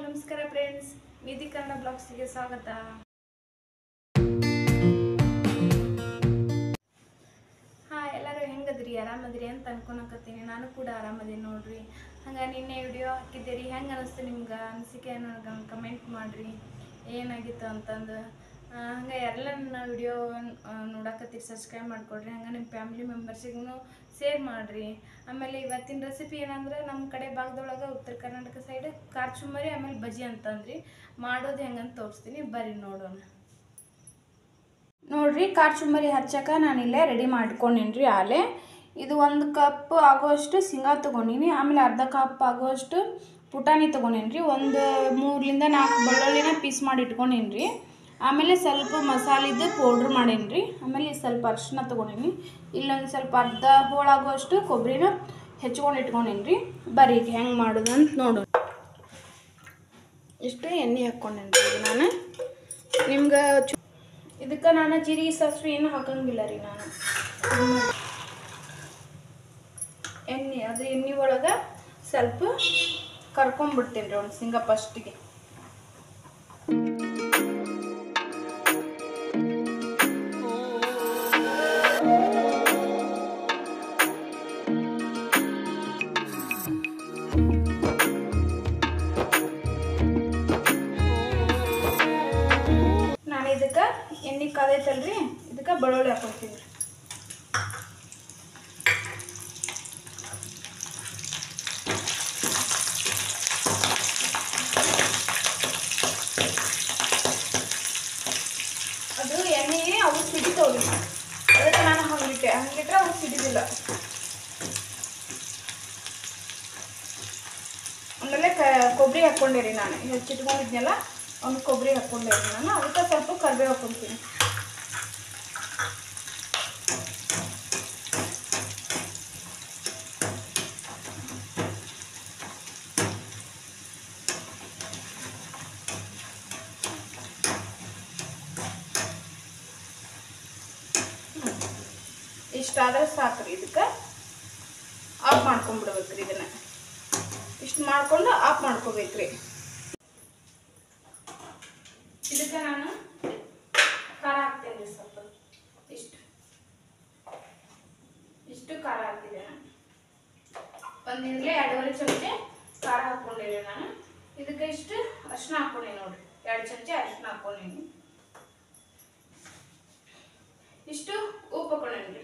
ನಮಸ್ಕಾರ ಫ್ರೆಂಡ್ಸ್ ನಿಧಿ ಕನ್ನಡ ಬ್ಲಾಗ್ಸ್ಗೆ ಸ್ವಾಗತ ಹಾ ಎಲ್ಲರೂ ಹೆಂಗದ್ರಿ ಆರಾಮದ್ರಿ ಅಂತ ಅನ್ಕೊಳಕತ್ತೀನಿ ನಾನು ಕೂಡ ಆರಾಮದೀನಿ ನೋಡ್ರಿ ಹಂಗೆ ನಿನ್ನೆ ವಿಡಿಯೋ ಹಾಕಿದ್ದೀರಿ ಹೆಂಗೆ ಅನಿಸ್ತು ನಿಮ್ಗೆ ಅನಿಸಿಕೆ ನನಗೆ ಕಮೆಂಟ್ ಮಾಡಿರಿ ಏನಾಗಿತ್ತು ಅಂತಂದು ಆ, ಹಂಗೆ ಎಲ್ಲ ನನ್ನ ವಿಡಿಯೋ ನೋಡಕತ್ತೀರಿ ಸಬ್ಸ್ಕ್ರೈಬ್ ಮಾಡ್ಕೊಡ್ರಿ ಹಂಗೆ ನಿಮ್ಮ ಫ್ಯಾಮಿಲಿ ಮೆಂಬರ್ಸಿಗೂ ಶೇರ್ ಮಾಡಿರಿ ಆಮೇಲೆ ಇವತ್ತಿನ ರೆಸಿಪಿ ಏನಂದ್ರೆ ನಮ್ಮ ಕಡೆ ಭಾಗದೊಳಗೆ ಉತ್ತರ ಕರ್ನಾಟಕ ಸೈಡ್ ಖಾರ ಚುಮ್ಮರಿ ಆಮೇಲೆ ಬಜ್ಜಿ ಅಂತಂದ್ರಿ ಮಾಡೋದು ಹೆಂಗಂತ ತೋರಿಸ್ತೀನಿ ಬರ್ರಿ ನೋಡೋಣ ನೋಡ್ರಿ ಖಾರ ಚುಮ್ಮರಿ ಹಚ್ಚಕ್ಕೆ ನಾನಿಲ್ಲೇ ರೆಡಿ ಮಾಡ್ಕೊಂಡೇನ್ರಿ ಆಲೆ ಇದು ಒಂದು ಕಪ್ ಆಗೋಷ್ಟು ಶೇಂಗಾ ತೊಗೊಂಡಿನಿ ಆಮೇಲೆ ಅರ್ಧ ಕಪ್ ಆಗೋಷ್ಟು ಪುಟಾಣಿ ತೊಗೊಂಡೇನ್ರಿ ಒಂದು ಮೂರರಿಂದ ನಾಲ್ಕು ಬೆಳ್ಳುಳ್ಳಿನ ಪೀಸ್ ಮಾಡಿ ಇಟ್ಕೊಂಡೇನ್ರಿ ಆಮೇಲೆ ಸ್ವಲ್ಪ ಮಸಾಲಿದ್ದು ಪೌಡ್ರ್ ಮಾಡೇನ್ರಿ ಆಮೇಲೆ ಸ್ವಲ್ಪ ಅರಿಶಿನ ತೊಗೊಂಡೀನಿ ಇಲ್ಲೊಂದು ಸ್ವಲ್ಪ ಅರ್ಧ ಹೋಳಾಗುವಷ್ಟು ಕೊಬ್ಬರಿನ ಹೆಚ್ಕೊಂಡು ಇಟ್ಕೊಂಡೇನ್ರಿ ಬರ್ರಿ ಈಗ ಹೆಂಗೆ ಮಾಡೋದು ಅಂತ ನೋಡೋಣ ಇಷ್ಟು ಎಣ್ಣೆ ಹಾಕ್ಕೊಂಡೇನ್ರಿ ಈಗ ನಾನು ನಿಮ್ಗೆ ಚು ಇದಕ್ಕೆ ನಾನು ಜೀರಿಗೆ ಸಾಸಿವೆ ಏನು ಹಾಕಂಗಿಲ್ಲ ರೀ ನಾನು ಎಣ್ಣೆ ಅದು ಎಣ್ಣೆ ಒಳಗೆ ಸ್ವಲ್ಪ ಕರ್ಕೊಂಡ್ಬಿಡ್ತೀನಿ ರೀ ಒಂದು ಸಿಂಗ ಫಸ್ಟಿಗೆ ನಾನು ಇದಕ್ಕೆ ಎಣ್ಣೆ ಕಾದೈತಲ್ರಿ ಇದಕ್ಕೆ ಬೆಳ್ಳುಳ್ಳಿ ಹಾಕೊಳ್ತೀನಿ ರೀ ಅದು ಎಣ್ಣೆ ಅವು ಸಿಡಿತಾವ್ರಿ ಅದಕ್ಕೆ ನಾನು ಹಂಗಿಟ್ಟೆ ಹಂಗಿಟ್ರೆ ಅವು ಸಿಡಿದಿಲ್ಲ ಆಮೇಲೆ ಕ ಕೊಬ್ಬರಿ ಹಾಕ್ಕೊಂಡೆ ನಾನು ಹೆಚ್ಚಿಟ್ಕೊಂಡಿದ್ನಲ್ಲ ಒಂದು ಕೊಬ್ಬರಿ ಹಾಕ್ಕೊಂಡೆ ನಾನು ಅದಕ್ಕೆ ಸ್ವಲ್ಪ ಕರಿಬೇವು ಹಾಕ್ಕೊಂತೀನಿ ಇಷ್ಟಾದ್ರೆ ಸಾಕ್ರಿ ಇದಕ್ಕೆ ಆಫ್ ಮಾಡ್ಕೊಂಡ್ಬಿಡ್ಬೇಕ್ರಿ ಇದನ್ನ ಇಷ್ಟು ಮಾಡ್ಕೊಂಡು ಆಫ್ ಮಾಡ್ಕೋಬೇಕ್ರಿ ಇದಕ್ಕೆ ನಾನು ಖಾರ ಹಾಕ್ತೇನೆ ಸ್ವಲ್ಪ ಇಷ್ಟು ಇಷ್ಟು ಖಾರ ಹಾಕಿದೆ ನಾನು ಒಂದಿಂದಲೇ ಎರಡೂವರೆ ಚಮಚೆ ಖಾರ ಹಾಕ್ಕೊಂಡಿದ್ದೆ ನಾನು ಇದಕ್ಕೆ ಇಷ್ಟು ಅರಿಶಿನ ಹಾಕ್ಕೊಂಡೆ ನೋಡ್ರಿ ಎರಡು ಚಮಚೆ ಅರಿಶಿನ ಹಾಕ್ಕೊಂಡೀನಿ ಇಷ್ಟು ಉಪ್ಪು ಹಾಕೊಂಡೇನ್ರಿ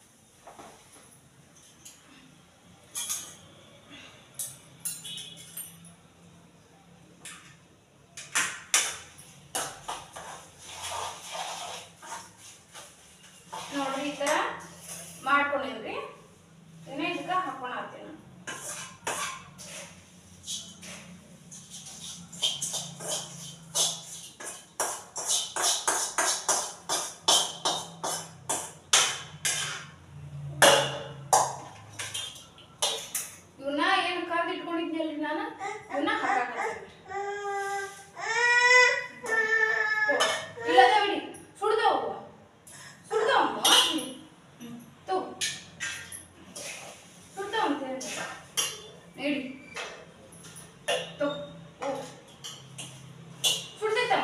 ನೋಡ್ರಿ ಈ ಥರ ಮಾಡ್ಕೊಂಡೇನ್ರಿ ಇನ್ನೇ ಇದಕ್ಕೆ ಹಾಕೊಂಡು ಹಾಕ್ತೀನಿ ನಾನು ಇವನ್ನ ಏನು ಕರ್ದು ಇಟ್ಕೊಂಡಿದ್ನಲ್ರಿ ನಾನು ಇವನ್ನ ಹಾಕಾಕತ್ತೀನಿ ಇಲ್ಲದ ಬಿಡಿ ಸುಡ್ದವು ಸುಡ್ದವಮ್ಮ ತಗೋ ಸುಡ್ದವ ಅಂತ ಹೇಳಿ ಇಡಿ ತಗೋ ಓ ಸುಡ್ತೈತಮ್ಮ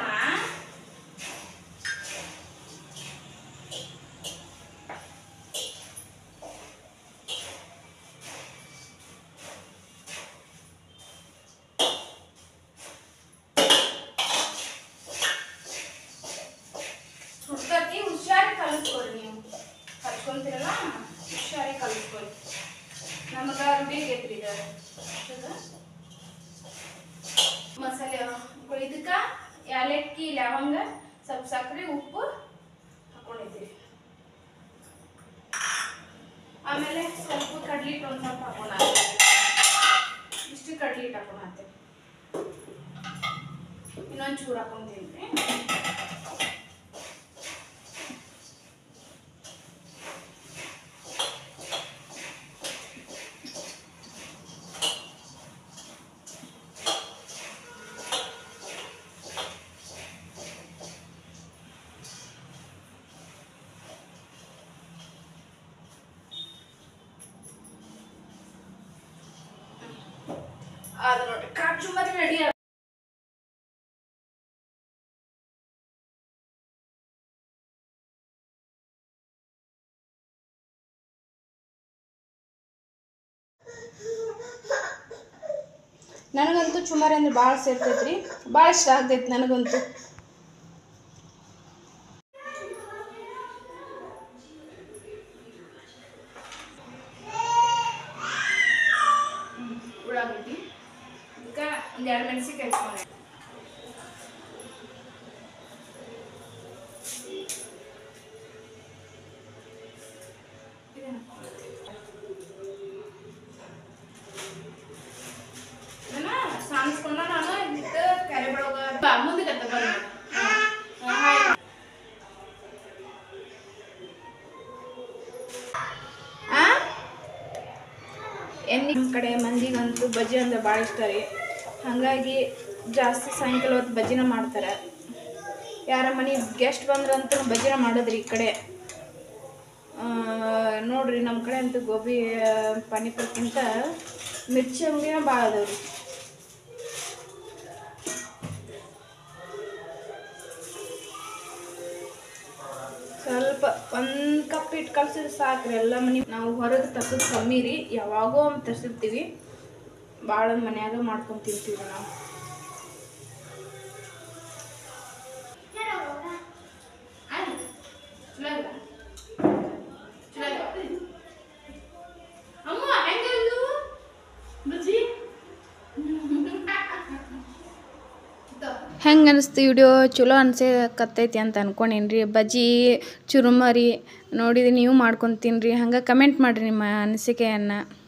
ಸುಡ್ತತಿ ಹುಷಾರಿ ಕಲಿಸ್ಕೊಡ್ರಿ ನೀವು ಕಲ್ಸ್ಕೊಂತೀರಲ್ಲ ಹುಷಾರಿ ಕಲಿಸ್ಕೊಡಿ ನಮಗ ರೂಢಿ ಆಗೈತ್ರಿ ಇದು ಹೌದಾ? ಮಸಾಲೆ ಹಾಕ್ಕೊಳ್ಳಿ. ಇದಕ್ಕ ಏಲಕ್ಕಿ ಲವಂಗ ಸ್ವಲ್ಪ ಸಕ್ಕರೆ ಉಪ್ಪು ಹಾಕೊಂಡಿದ್ದೀರಿ ಆಮೇಲೆ ಸ್ವಲ್ಪ ಕಡ್ಲಿ ಹಿಟ್ಟು ಒಂದು ಸ್ವಲ್ಪ ಹಾಕೋಣ ಇಷ್ಟು ಕಡ್ಲಿ ಹಿಟ್ಟು ಹಾಕೋಣ ಇನ್ನೊಂದು ಚೂರು ಹಾಕೊಂತೀನಿ ಅದು ನೋಡ್ರಿ ಕಾಜು ಮರಿ ರೆಡಿ ನನಗಂತೂ ಚುಮರಿ ಅಂದ್ರೆ ಭಾಳ ಸೇರ್ತೈತೆ ರೀ ಭಾಳ ಇಷ್ಟ ಆಗ್ತೈತೆ ನನಗಂತೂ ಉಳ್ಳಾಗಡ್ಡಿ ಅದಕ್ಕೆ ಒಂದು ಎರಡು ಮೆಣಸಿನ್ಕಾಯಿ ಹಚ್ಕೊಂಡೆ ಇದನ್ನ ಸಾಣಿಸ್ಕೊಂಡ ನಾನು ಇಟ್ಟು ಕ್ಯಾರಿ ಒಳಗೆ ಬಾ ಮುಂದಕ್ಕೆ ತಗೊಂಡು ಹಾಯ್ ಆ ಎಣ್ಣೆ ನಮ್ಮ ಕಡೆ ಮಂದಿಗಂತೂ ಬಜ್ಜಿ ಅಂದ್ರೆ ಭಾಳ ಇಷ್ಟ ರೀ ಹಾಗಾಗಿ ಜಾಸ್ತಿ ಸಾಯಂಕಾಲ ಹೊತ್ತು ಬಜ್ಜಿನ ಮಾಡ್ತಾರೆ ಯಾರ ಮನೆ ಗೆಸ್ಟ್ ಬಂದ್ರಂತೂ ಬಜ್ಜಿನ ಮಾಡೋದ್ರಿ ಈ ಕಡೆ ಆ, ನೋಡ್ರಿ ನಮ್ಮ ಕಡೆ ಅಂತೂ ಗೋಬಿ ಆ, ಪಾನಿಪುರಿಕ್ಕಿಂತ ಮಿರ್ಚಿ ಅಂಗಡಿನ ಭಾಳ ಅದಾವ್ರಿ ಸ್ವಲ್ಪ ಒಂದು ಕಪ್ ಇಟ್ಟು ಕಲ್ಸಿದ್ರೆ ಸಾಕ್ರಿ ಎಲ್ಲ ಮನೆ ನಾವು ಹೊರಗೆ ತರ್ಸೋದು ಕಮ್ಮಿ ರೀ ಯಾವಾಗೋ ಒಮ್ಮೆ ತರ್ಸಿರ್ತೀವಿ ಭಾಳ ಮನ್ಯಾಗ ಮಾಡ್ಕೊಂಡು ತಿಂತೀವಿ ನಾವು ಹೆಂಗೆ ಅನಿಸ್ತು ವಿಡಿಯೋ ಚಲೋ ಅನ್ಸಕತ್ತೈತಿ ಅಂತ ಅನ್ಕೊಂಡೇನಿ ರೀ ಬಜ್ಜಿ ಚುರುಮರಿ ನೋಡಿದ್ರೆ ನೀವು ಮಾಡ್ಕೊಂಡು ತಿನ್ನಿರಿ ಹಂಗೆ ಕಮೆಂಟ್ ಮಾಡಿರಿ ನಿಮ್ಮ ಅನಿಸಿಕೆಯನ್ನು